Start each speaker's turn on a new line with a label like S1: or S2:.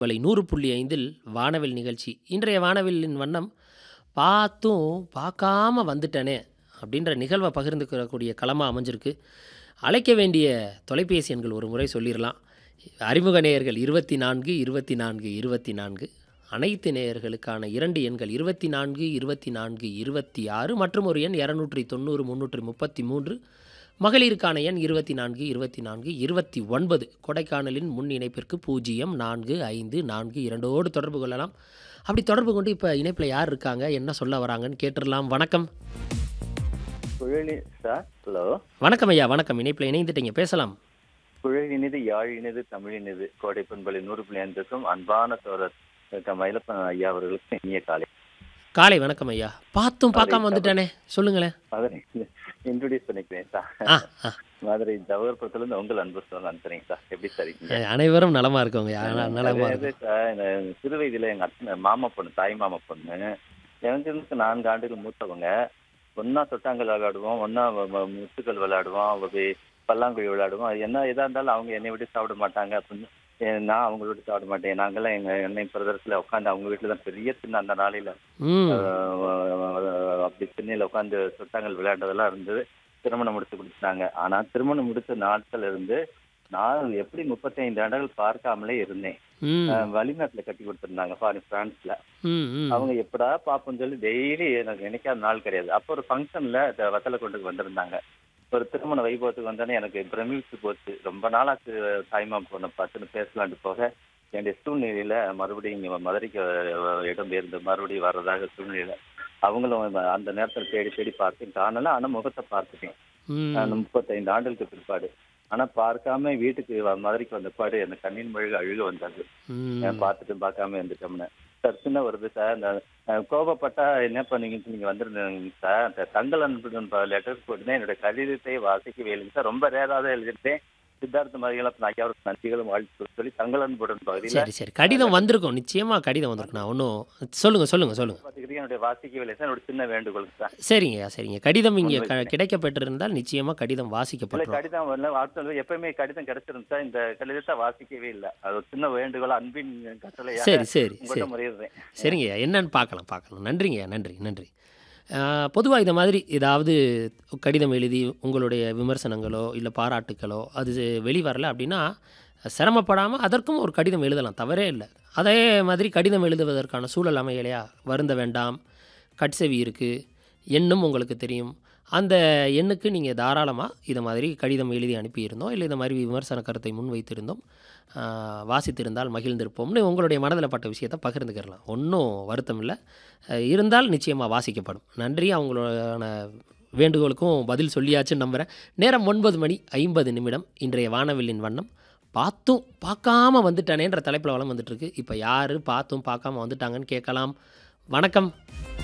S1: வலை நூறு புள்ளி ஐந்தில் வானவில் நிகழ்ச்சி இன்றைய வானவில்லின் வண்ணம் பார்த்தும் பார்க்காம வந்துட்டனே அப்படின்ற நிகழ்வை பகிர்ந்துக்கிறக்கூடிய களமாக அமைஞ்சிருக்கு அழைக்க வேண்டிய தொலைபேசி எண்கள் ஒரு முறை சொல்லிடலாம் அறிமுக நேயர்கள் இருபத்தி நான்கு இருபத்தி நான்கு இருபத்தி நான்கு அனைத்து நேயர்களுக்கான இரண்டு எண்கள் இருபத்தி நான்கு இருபத்தி நான்கு இருபத்தி ஆறு மற்றும் ஒரு எண் இரநூற்றி தொண்ணூறு முந்நூற்றி முப்பத்தி மூன்று மகளிருக்கான எண் இருபத்தி நான்கு இருபத்தி நான்கு இருபத்தி ஒன்பது கொடைக்கானலின் முன் இணைப்பிற்கு பூஜ்ஜியம் நான்கு ஐந்து நான்கு இரண்டோடு தொடர்பு கொள்ளலாம் அப்படி தொடர்பு கொண்டு இப்போ இணைப்பில் யார் இருக்காங்க என்ன சொல்ல வராங்கன்னு கேட்டுடலாம் வணக்கம்
S2: குழலி சார் ஹலோ
S1: வணக்கம் ஐயா வணக்கம் இணைப்பில் இணைந்துட்டீங்க பேசலாம்
S2: குழலினிது யாழினிது தமிழினிது கோடை பண்பலை நூறு புள்ளி ஐந்துக்கும் அன்பான தோழர் க. மயிலப்பன் ஐயா அவர்களுக்கு இனிய காலை
S1: காலை வணக்கம் ஐயா பார்த்தும் பார்க்காம வந்துட்டானே சொல்லுங்களேன்
S2: மதுரை இன்ட்ரோடியூஸ் பண்ணிக்கிறேன் சார்
S1: ஆ ஆ
S2: மதுரை ஜவஹர்புரத்துல இருந்து உங்கள் அன்பு சார் அனுப்புறேங்க சார் எப்படி சார் இருக்கீங்க
S1: அனைவரும் நலமா இருக்கவங்க யா- நலமா
S2: அதாவது
S1: இருக்கும்
S2: சார், இந்த சிறு வயதுல எங்க அத்தனை மாமா பொண்ணு தாய் மாமா பொண்ணு எனக்கு நான்கு ஆண்டுகள் மூத்தவங்க ஒன்னா தொட்டாங்கல் விளையாடுவோம் ஒன்னா முத்துக்கள் விளையாடுவோம் அப்படி பல்லாங்குழி விளையாடுவோம் அது என்ன எதா இருந்தாலும் அவங்க என்னை விட்டு சாப்பிட மாட்டாங்க அப்படின்னு ஏ, நான் அவங்கள விட்டு சாப்பிட மாட்டேன் நாங்கெல்லாம் எங்க எண்ணெய் பிரதர்ஸ்ல உட்காந்து அவங்க வீட்டுல தான் பெரிய திண்ணை அந்த நாளையில
S1: ம்
S2: அஹ் அப்படி திண்ணையில உட்காந்து தொட்டாங்கல் விளையாண்டதெல்லாம் இருந்தது திருமணம் முடிச்சு கொடுத்துட்டாங்க ஆனா திருமணம் முடிச்ச நாட்கள் இருந்து நான் எப்படி முப்பத்தைந்து ஆண்டுகள் பார்க்காமலே இருந்தேன்
S1: ம்
S2: அஹ் வெளிநாட்டுல கட்டி கொடுத்திருந்தாங்க ஃபாரின் பிரான்ஸ்ல
S1: ம் ம்
S2: அவங்க எப்படா பாப்போம்னு சொல்லி டெய்லி எனக்கு நினைக்காத நாள் கிடையாது அப்போ ஒரு ஃபங்க்ஷன்ல வத்தலை கொண்டு வந்திருந்தாங்க ஒரு திருமண வைபவத்துக்கு வந்தோடனே எனக்கு பிரமிச்சு போச்சு ரொம்ப நாளாச்சு தாய்மா பொண்ணை பார்த்துன்னு பேசலான்ட்டு போக என்னுடைய சூழ்நிலையில மறுபடியும் இங்க மதுரைக்கு அஹ், இடம்பெயர்ந்து மறுபடியும் வர்றதாக சூழ்நிலையில அவங்களும் அந்த நேரத்துல தேடி தேடி பார்த்தேன் காணல ஆனா முகத்தை பார்த்துட்டேன்
S1: ம்
S2: அந்த முப்பத்தைந்து ஆண்டுகளுக்கு பிற்பாடு ஆனா பார்க்காம வீட்டுக்கு வ- மதுரைக்கு வந்த பாடு எனக்கு கண்ணின் மொழிகள் அழுக வந்தது
S1: ம்
S2: நான் பார்த்துட்டு பார்க்காம இருந்துட்டோம்னு சர்ச்சுன்னு வருது சார் இந்த அஹ், கோபப்பட்டா என்ன பண்ணீங்கன்னு நீங்க வந்திருந்தீங்க சார் அந்த தங்கள் அன்புடன் லெட்டர் போட்டுதான் என்னோட கடிதத்தை வாசிக்கவே இல்லைங்க சார் ரொம்ப ரேராக தான் எழுதிட்டேன் சித்தார்த்த மதிகளும் ஐயாவுக்கு நன்றிகளும் வாழ்த்து சொல்லி தங்கள் அன்புடன் பகுதியில்
S1: சரி சரி கடிதம் வந்திருக்கும் நிச்சயமா கடிதம் வந்திருக்கும் நான் ஒன்றும் சொல்லுங்க சொல்லுங்க சொல்லுங்க
S2: பார்த்துக்கிட்டு என்னுடைய வாசிக்கவே இல்லை சார் என்னோட சின்ன வேண்டுகோள் சார்
S1: சரிங்க சரிங்க கடிதம் இங்கே க கிடைக்கப்பட்டிருந்தால் நிச்சயமா கடிதம்
S2: இல்ல
S1: வாசிக்கப்பட்டுரும்
S2: கடிதம் வரல வாட்ஸ்அப்ல எப்பயுமே கடிதம் கிடைச்சிருந்தா இந்த கடிதத்தை வாசிக்கவே இல்லை அது ஒரு சின்ன வேண்டுகோள் அன்பின் கட்டளையாக
S1: சரி சரி
S2: உங்கள்கிட்ட
S1: சரி
S2: முறையிடுறேன்
S1: சரிங்கய்யா என்னன்னு பார்க்கலாம் பார்க்கலாம் நன்றிங்கய்யா நன்றி நன்றி பொதுவாக இந்த மாதிரி ஏதாவது கடிதம் எழுதி உங்களுடைய விமர்சனங்களோ இல்லை பாராட்டுக்களோ அது வெளிவரல அப்படின்னா சிரமப்படாமல் அதற்கும் ஒரு கடிதம் எழுதலாம் தவறே இல்லை அதே மாதிரி கடிதம் எழுதுவதற்கான சூழல் அமையலையா வருந்த வேண்டாம் கட்செவி இருக்குது எண்ணும் உங்களுக்கு தெரியும் அந்த எண்ணுக்கு நீங்கள் தாராளமாக இதை மாதிரி கடிதம் எழுதி அனுப்பியிருந்தோம் இல்லை இந்த மாதிரி விமர்சன கருத்தை முன்வைத்திருந்தோம் ஆஹ், வாசித்திருந்தால் மகிழ்ந்திருப்போம்னு உங்களுடைய மனதில் பட்ட விஷயத்தை பகிர்ந்துக்கிறலாம் ஒன்றும் வருத்தம் இல்லை அஹ், இருந்தால் நிச்சயமாக வாசிக்கப்படும் நன்றி அவங்களோட வேண்டுகோளுக்கும் பதில் சொல்லியாச்சுன்னு நம்புகிறேன் நேரம் ஒன்பது மணி ஐம்பது நிமிடம் இன்றைய வானவில்லின் வண்ணம் பார்த்தும் பார்க்காம வந்துட்டானேன்ற தலைப்பில் வளம் வந்துட்டுருக்கு இப்போ யார் பார்த்தும் பார்க்காம வந்துட்டாங்கன்னு கேட்கலாம் வணக்கம்